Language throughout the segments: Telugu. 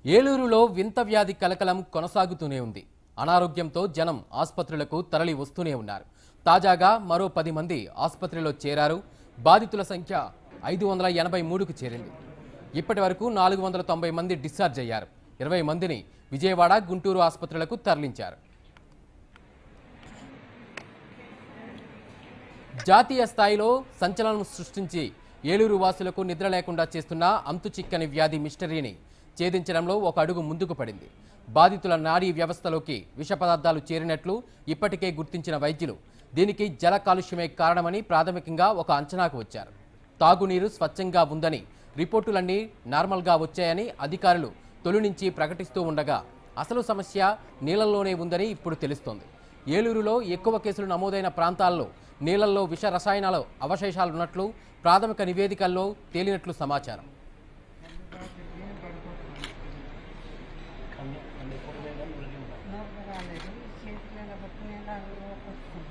ఏలూరులో వింత వ్యాధి కలకలం కొనసాగుతూనే ఉంది అనారోగ్యంతో జనం ఆసుపత్రులకు తరలి వస్తూనే ఉన్నారు తాజాగా మరో పది మంది ఆసుపత్రిలో చేరారు బాధితుల సంఖ్య ఐదు వందల ఎనభై మూడుకు చేరింది ఇప్పటి వరకు నాలుగు వందల తొంభై మంది డిశ్చార్జ్ అయ్యారు ఇరవై మందిని విజయవాడ గుంటూరు ఆసుపత్రులకు తరలించారు జాతీయ స్థాయిలో సంచలనం సృష్టించి ఏలూరు వాసులకు నిద్ర లేకుండా చేస్తున్న అంతు చిక్కని వ్యాధి మిస్టరీని ఛేదించడంలో ఒక అడుగు ముందుకు పడింది బాధితుల నాడీ వ్యవస్థలోకి విష పదార్థాలు చేరినట్లు ఇప్పటికే గుర్తించిన వైద్యులు దీనికి జల కాలుష్యమే కారణమని ప్రాథమికంగా ఒక అంచనాకు వచ్చారు తాగునీరు స్వచ్ఛంగా ఉందని రిపోర్టులన్నీ నార్మల్గా వచ్చాయని అధికారులు తొలి నుంచి ప్రకటిస్తూ ఉండగా అసలు సమస్య నీళ్లలోనే ఉందని ఇప్పుడు తెలుస్తోంది ఏలూరులో ఎక్కువ కేసులు నమోదైన ప్రాంతాల్లో నీళ్లలో విష రసాయనాల అవశేషాలున్నట్లు ప్రాథమిక నివేదికల్లో తేలినట్లు సమాచారం నోరు రాలేదు చేతులలో పట్టుకుని ఇలా కొట్టుకుంది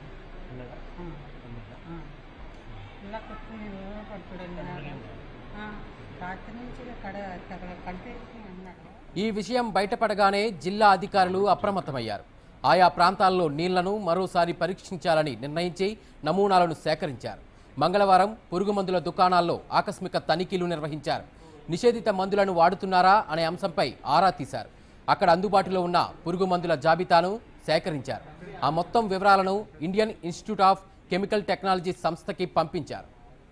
ఇలా కొట్టుకుని పడుతుంది రాత్రి నుంచి కడ అక్కడ కంటేసి అన్నాడు ఈ విషయం బయటపడగానే జిల్లా అధికారులు అప్రమత్తమయ్యారు ఆయా ప్రాంతాల్లో నీళ్లను మరోసారి పరీక్షించాలని నిర్ణయించి నమూనాలను సేకరించారు మంగళవారం పురుగు మందుల దుకాణాల్లో ఆకస్మిక తనిఖీలు నిర్వహించారు నిషేధిత మందులను వాడుతున్నారా అనే అంశంపై ఆరా తీశారు అక్కడ అందుబాటులో ఉన్న పురుగు మందుల జాబితాను సేకరించారు ఆ మొత్తం వివరాలను Indian institute of chemical technology సంస్థకి పంపించారు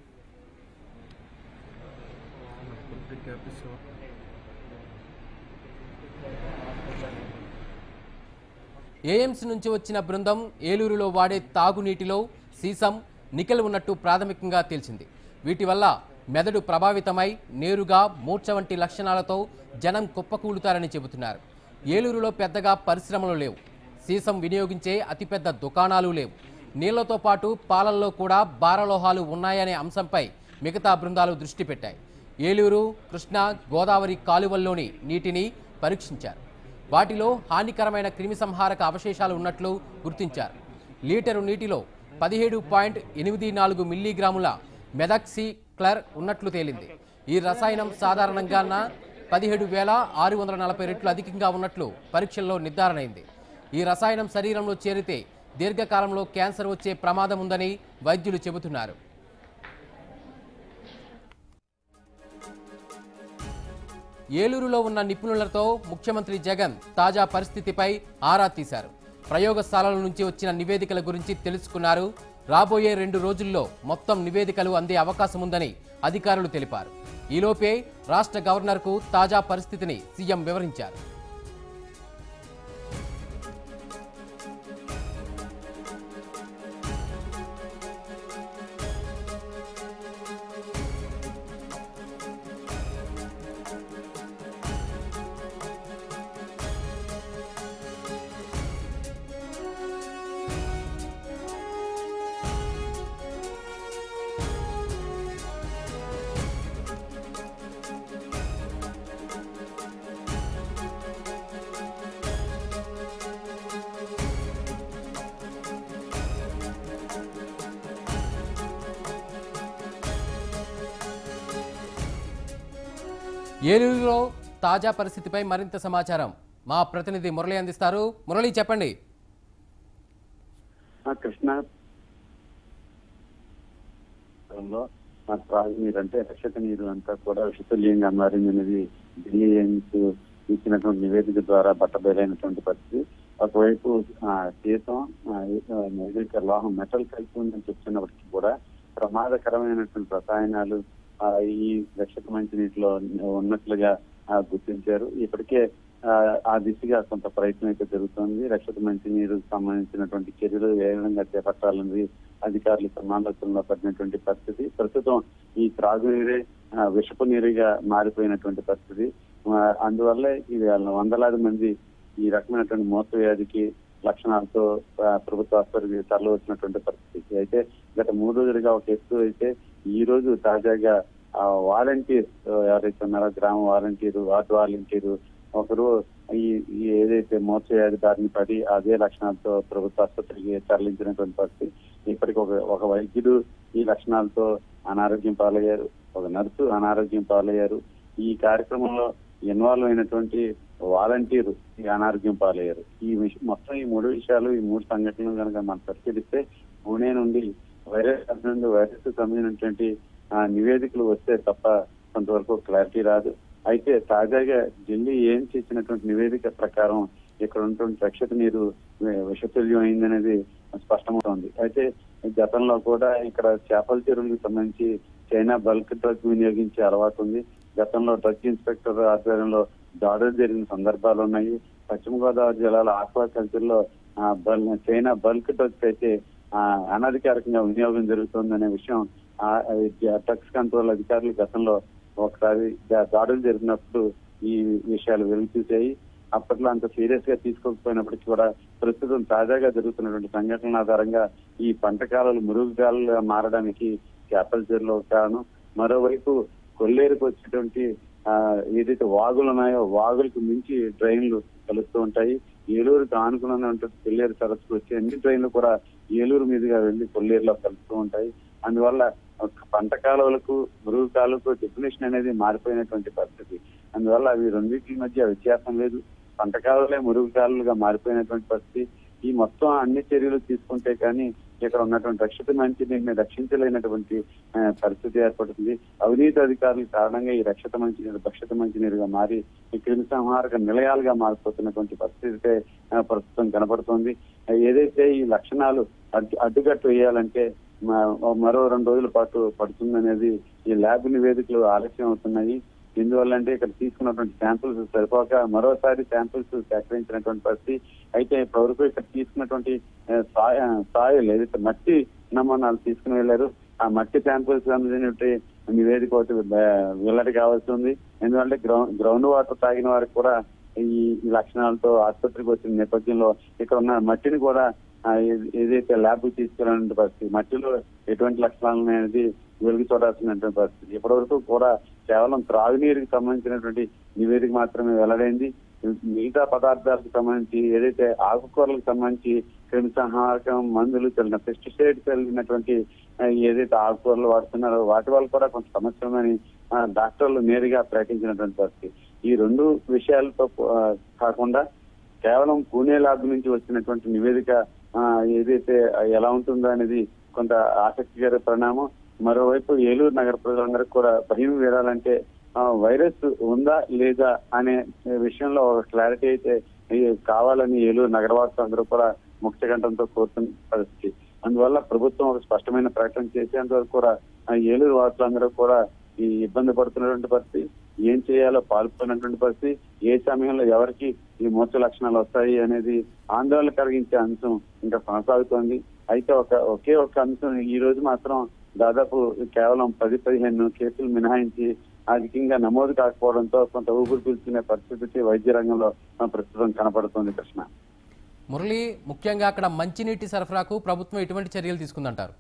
ఏఎంస్ నుంచి వచ్చిన బృందం ఏలూరులో వాడే తాగునీటిలో సీసం నికెల్ ఉన్నట్టు ప్రాథమికంగా తేల్చింది వీటి వల్ల మెదడు ప్రభావితమై నేరుగా మూర్ఛ వంటి లక్షణాలతో జనం కుప్పకూలుతారని చెబుతున్నారు ఏలూరులో పెద్దగా పరిశ్రమలు లేవు సీసం వినియోగించే అతిపెద్ద దుకాణాలు లేవు నీళ్లతో పాటు పాలల్లో కూడా బారలోహాలు ఉన్నాయనే అంశంపై మిగతా బృందాలు దృష్టి పెట్టాయి ఏలూరు కృష్ణా గోదావరి కాలువల్లోని నీటిని పరీక్షించారు వాటిలో హానికరమైన క్రిమిసంహారక అవశేషాలు ఉన్నట్లు గుర్తించారు లీటరు నీటిలో పదిహేడు పాయింట్ ఎనిమిది నాలుగు మిల్లీగ్రాముల మెదక్సీ క్లర్ ఉన్నట్లు తేలింది ఈ రసాయనం సాధారణంగా పదిహేడు వేల ఆరు వందల నలభై రెట్లు అధికంగా ఉన్నట్లు పరీక్షల్లో నిర్ధారణ అయింది ఈ రసాయనం శరీరంలో చేరితే దీర్ఘకాలంలో క్యాన్సర్ వచ్చే ప్రమాదం ఉందని వైద్యులు చెబుతున్నారు ఏలూరులో ఉన్న నిపుణులతో ముఖ్యమంత్రి జగన్ తాజా పరిస్థితిపై ఆరా తీశారు ప్రయోగశాలల నుంచి వచ్చిన నివేదికల గురించి తెలుసుకున్నారు రాబోయే రెండు రోజుల్లో మొత్తం నివేదికలు అందే అవకాశం ఉందని అధికారులు తెలిపారు ఈలోపే రాష్ట్ర గవర్నర్కు తాజా పరిస్థితిని సీఎం వివరించారు ఏలూరులో తాజా పరిస్థితిపై మరింత సమాచారం మా ప్రతినిధి మురళి అందిస్తారు మురళి చెప్పండి ఆ కృష్ణ లో ఆ త్రాగునీరు అంటే రక్షక నీరు అంతా కూడా విషతుల్యంగా మారింది అనేది ఢిల్లీ ఎయిమ్స్ ఇచ్చినటువంటి నివేదిక ద్వారా బట్టబయలైనటువంటి పరిస్థితి ఒకవైపు ఆ సీతం ఆ, నైతిక లోహం మెటల్ కలిసి ఉందని చెప్తున్నప్పటికీ కూడా ప్రమాదకరమైనటువంటి రసాయనాలు ఆ, ఈ రక్షక మంచినీటిలో ఉన్నట్లుగా ఆ, గుర్తించారు ఇప్పటికే ఆ, ఆ దిశగా కొంత ప్రయత్నం అయితే జరుగుతోంది రక్షక మంచినీరుకు సంబంధించినటువంటి చర్యలు ఏ విధంగా చేపట్టాలని అధికారులు సమాలోచనలో పడినటువంటి పరిస్థితి ప్రస్తుతం ఈ త్రాగునీరే ఆ, విషపు నీరుగా మారిపోయినటువంటి పరిస్థితి ఆ, అందువల్ల ఇది వందలాది మంది ఈ రకమైనటువంటి మోస వ్యాధికి లక్షణాలతో ఆ, ప్రభుత్వ ఆసుపత్రికి తరలి వచ్చినటువంటి పరిస్థితి అయితే గత మూడు రోజులుగా ఒక ఎత్తు అయితే ఈ రోజు తాజాగా ఆ వాలంటీర్ ఎవరైతే ఉన్నారో గ్రామ వాలంటీరు వార్డు వాలంటీరు ఒకరు ఈ ఈ ఏదైతే మోసవ్యాధి బారిన పడి అదే లక్షణాలతో ప్రభుత్వ ఆసుపత్రికి తరలించినటువంటి పరిస్థితి ఇప్పటికి ఒక ఒక వైద్యుడు ఈ లక్షణాలతో అనారోగ్యం పాలయ్యారు ఒక నర్సు అనారోగ్యం పాలయ్యారు ఈ కార్యక్రమంలో ఇన్వాల్వ్ అయినటువంటి వాలంటీర్ ఈ అనారోగ్యం పాలయ్యారు ఈ విష- మొత్తం ఈ మూడు విషయాలు ఈ మూడు సంఘటనలు కనుక మనం పరిశీలిస్తే పూణే నుండి వైరస్ నుండి వైరస్ సంబంధించినటువంటి ఆ, నివేదికలు వస్తే తప్ప కొంతవరకు క్లారిటీ రాదు అయితే తాజాగా ఢిల్లీ ఏం చేసినటువంటి నివేదిక ప్రకారం ఇక్కడ ఉన్నటువంటి రక్షిత నీరు వి- విషతుల్యం అయిందనేది స్పష్టమవుతోంది అయితే గతంలో కూడా ఇక్కడ చేపల చెరువులకు సంబంధించి చైనా బల్క్ డ్రగ్ వినియోగించే అలవాటు ఉంది గతంలో డ్రగ్ ఇన్స్పెక్టర్ ఆధ్వర్యంలో దాడులు జరిగిన సందర్భాలు ఉన్నాయి పశ్చిమ గోదావరి జిల్లాలో ఆక్వా కల్చర్ లో ఆ, బల్ చైనా బల్క్ డ్రగ్స్ అయితే ఆ, అనధికారికంగా వినియోగం జరుగుతుందనే విషయం డ్రగ్స్ కంట్రోల్ అధికారులు గతంలో ఒకసారి దా- దాడులు జరిగినప్పుడు ఈ విషయాలు వెలుగు చూసాయి అప్పట్లో అంత సీరియస్ గా తీసుకోకపోయినప్పటికీ కూడా ప్రస్తుతం తాజాగా జరుగుతున్నటువంటి సంఘటనల ఆధారంగా ఈ పంట కాలాలు మురుగు కాలుగా మారడానికి చేపల చెరువులో ఒక కారణం మరోవైపు కొల్లేరుకు వచ్చేటువంటి ఆ, ఏదైతే వాగులు ఉన్నాయో వాగులకు మించి డ్రైన్లు కలుస్తూ ఉంటాయి ఏలూరుకి ఆనుకుని ఉంటుంది కొల్లేరు సరస్సుకు వచ్చే అన్ని డ్రైన్లు కూడా ఏలూరు మీదుగా వెళ్లి కొల్లేరులో కలుస్తూ ఉంటాయి అందువల్ల ఒక పంట కాలువలకు మురుగు కాలువకు డెఫినేషన్ అనేది మారిపోయినటువంటి పరిస్థితి అందువల్ల అవి రెండింటి మధ్య వ్యత్యాసం లేదు పంట కాలువలే మురుగు కాలువలుగా మారిపోయినటువంటి పరిస్థితి ఈ మొత్తం అన్ని చర్యలు తీసుకుంటే కానీ ఇక్కడ ఉన్నటువంటి రక్షిత మంచినీటిని రక్షించలేనటువంటి ఆ, పరిస్థితి ఏర్పడుతుంది అవినీతి అధికారుల కారణంగా ఈ రక్షిత మంచినీరు భక్షిత మంచినీరుగా మారి ఈ క్రిమి సంహారక నిలయాలుగా మారిపోతున్నటువంటి పరిస్థితి ఆ, ప్రస్తుతం కనపడుతోంది ఆ, ఏదైతే ఈ లక్షణాలు అడ్డు అడ్డుకట్టు వేయాలంటే మ- మరో రెండు రోజుల పాటు పడుతుందనేది ఈ ల్యాబ్ నివేదికలు ఆలస్యం అవుతున్నాయి ఎందువల్ల అంటే ఇక్కడ తీసుకున్నటువంటి శాంపుల్స్ సరిపోక మరోసారి శాంపుల్స్ సేకరించినటువంటి పరిస్థితి అయితే ఇప్పటివరకు ఇక్కడ తీసుకున్నటువంటి సాయిల్ ఏదైతే మట్టి నమూనాలు తీసుకుని వెళ్ళారు ఆ మట్టి శాంపుల్స్ సంబంధించినటువంటి నివేదిక ఒకటి బ- వెల్లడి కావాల్సి ఉంది ఎందుకంటే గ్రౌండ్ గ్రౌండ్ వాటర్ తాగిన వారికి కూడా ఈ ఈ లక్షణాలతో ఆసుపత్రికి వచ్చిన నేపథ్యంలో ఇక్కడ ఉన్న మట్టిని కూడా ఆ, ఏ- ఏదైతే ల్యాబ్ తీసుకెళ్ళిన పరిస్థితి మట్టిలో ఎటువంటి లక్షణాలు అనేది వెలుగు చూడాల్సినటువంటి పరిస్థితి ఇప్పటివరకు కూడా కేవలం త్రాగునీరుకి సంబంధించినటువంటి నివేదిక మాత్రమే వెల్లడైంది మిగతా పదార్థాలకు సంబంధించి ఏదైతే ఆకుకూరలకు సంబంధించి క్రిమి సంహారకం మందులు చల్లిన పెస్టిసైడ్ చల్లినటువంటి ఆ, ఏదైతే ఆకుకూరలు వాడుతున్నారో వాటి వల్ల కూడా కొంత సమస్య ఉందని ఆ, డాక్టర్లు నేరుగా ప్రకటించినటువంటి పరిస్థితి ఈ రెండు విషయాలతో ఆ, కాకుండా కేవలం పూణే ల్యాబ్ నుంచి వచ్చినటువంటి నివేదిక ఆ, ఏదైతే ఎలా ఉంటుందో అనేది కొంత ఆసక్తికర పరిణామం మరోవైపు ఏలూరు నగర ప్రజలందరికీ కూడా భయం వీడాలంటే ఆ, వైరస్ ఉందా లేదా అనే విషయంలో ఒక క్లారిటీ అయితే ఈ కావాలని ఏలూరు నగరవాసులు అందరూ కూడా ముఖ్యకంఠంతో కోరుతున్న పరిస్థితి అందువల్ల ప్రభుత్వం ఒక స్పష్టమైన ప్రకటన చేసేంత వరకు కూడా ఆ ఏలూరు వాసులందరూ కూడా ఈ ఇబ్బంది పడుతున్నటువంటి పరిస్థితి ఏం చేయాలో పాల్పడినటువంటి పరిస్థితి ఏ సమయంలో ఎవరికి ఈ మూర్ఛ లక్షణాలు వస్తాయి అనేది ఆందోళన కలిగించే అంశం ఇంకా కొనసాగుతోంది అయితే ఒక ఒకే ఒక అంశం ఈ రోజు మాత్రం దాదాపు కేవలం పది పదిహేను కేసులు మినహాయించి అధికంగా నమోదు కాకపోవడంతో కొంత ఊపిరి పీల్చుకునే పరిస్థితి వైద్య రంగంలో ఆ, ప్రస్తుతం కనపడుతోంది కృష్ణ మురళి ముఖ్యంగా అక్కడ మంచినీటి సరఫరాకు ప్రభుత్వం ఎటువంటి చర్యలు తీసుకుందంటారు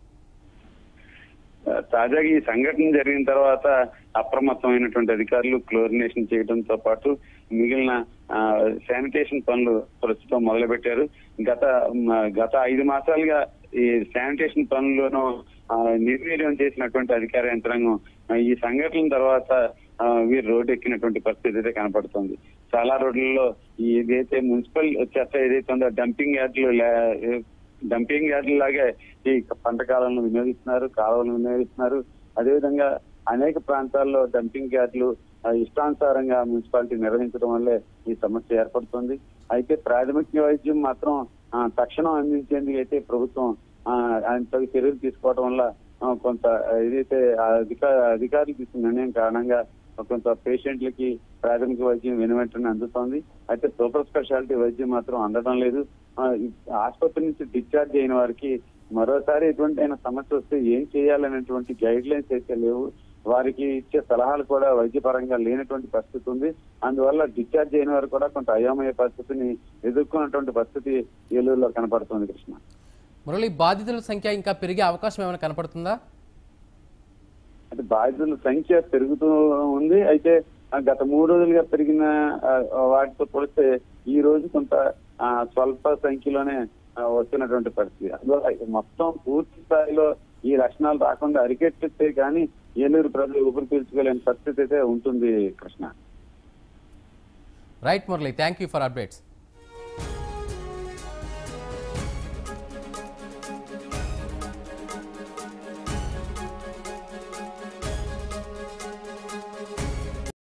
తాజాగా ఈ సంఘటన జరిగిన తర్వాత అప్రమత్తమైనటువంటి అధికారులు క్లోరినేషన్ చేయడంతో పాటు మిగిలిన ఆ, శానిటేషన్ పనులు ప్రస్తుతం మొదలుపెట్టారు గత మ, గత ఐదు మాసాలుగా ఈ శానిటేషన్ పనులను ఆ, నిర్వీర్యం చేసినటువంటి అధికార యంత్రాంగం ఆ, ఈ సంఘటన తర్వాత ఆ, వీరు రోడ్డు ఎక్కినటువంటి పరిస్థితి అయితే కనపడుతుంది చాలా రోడ్లలో ఈ ఏదైతే మున్సిపల్ చెత్త ఏదైతే ఉందో డంపింగ్ యార్డులు లే- డంపింగ్ యార్డుల లాగే ఈ పంట కాలంలో వినియోగిస్తున్నారు కాలువలను వినియోగిస్తున్నారు అదేవిధంగా అనేక ప్రాంతాల్లో డంపింగ్ యార్డులు ఆ, ఇష్టానుసారంగా మున్సిపాలిటీ నిర్వహించడం వల్లే ఈ సమస్య ఏర్పడుతుంది అయితే ప్రాథమిక వైద్యం మాత్రం ఆ, తక్షణం అందించేందుకు అయితే ప్రభుత్వం ఆ, ఆయన తగు చర్యలు తీసుకోవడం వల్ల ఆ, కొంత ఏదైతే ఆ అధిక అధికారులు తీసుకున్న నిర్ణయం కారణంగా కొంత పేషెంట్లకి ప్రాథమిక వైద్యం వెనువెంటనే అందుతోంది అయితే సూపర్ స్పెషాలిటీ వైద్యం మాత్రం అందడం లేదు ఆ, ఈ ఆసుపత్రి నుంచి డిశ్చార్జ్ అయిన వారికి మరోసారి ఎటువంటి అయినా సమస్య వస్తే ఏం చేయాలనేటువంటి గైడ్ లైన్స్ అయితే లేవు వారికి ఇచ్చే సలహాలు కూడా వైద్యపరంగా లేనటువంటి పరిస్థితి ఉంది అందువల్ల డిశ్చార్జ్ అయిన వారు కూడా కొంత అయోమయ పరిస్థితిని ఎదుర్కొన్నటువంటి పరిస్థితి ఏలూరులో కనపడుతుంది కృష్ణ మురళి బాధితుల సంఖ్య ఇంకా పెరిగే అవకాశం ఏమైనా కనపడుతుందా అంటే బాధితుల సంఖ్య పెరుగుతూ ఉంది అయితే ఆ, గత మూడు రోజులుగా పెరిగిన ఆ, వాటితో పోలిస్తే ఈ రోజు కొంత ఆ, స్వల్ప సంఖ్యలోనే ఆ, వస్తున్నటువంటి పరిస్థితి అందువల్ల మొత్తం పూర్తి స్థాయిలో ఈ లక్షణాలు రాకుండా అరికెట్టితే కానీ ఏలూరు ప్రజలు ఊపిరి పీల్చుకోలేని పరిస్థితి అయితే ఉంటుంది Krishna right Murali thank you for updates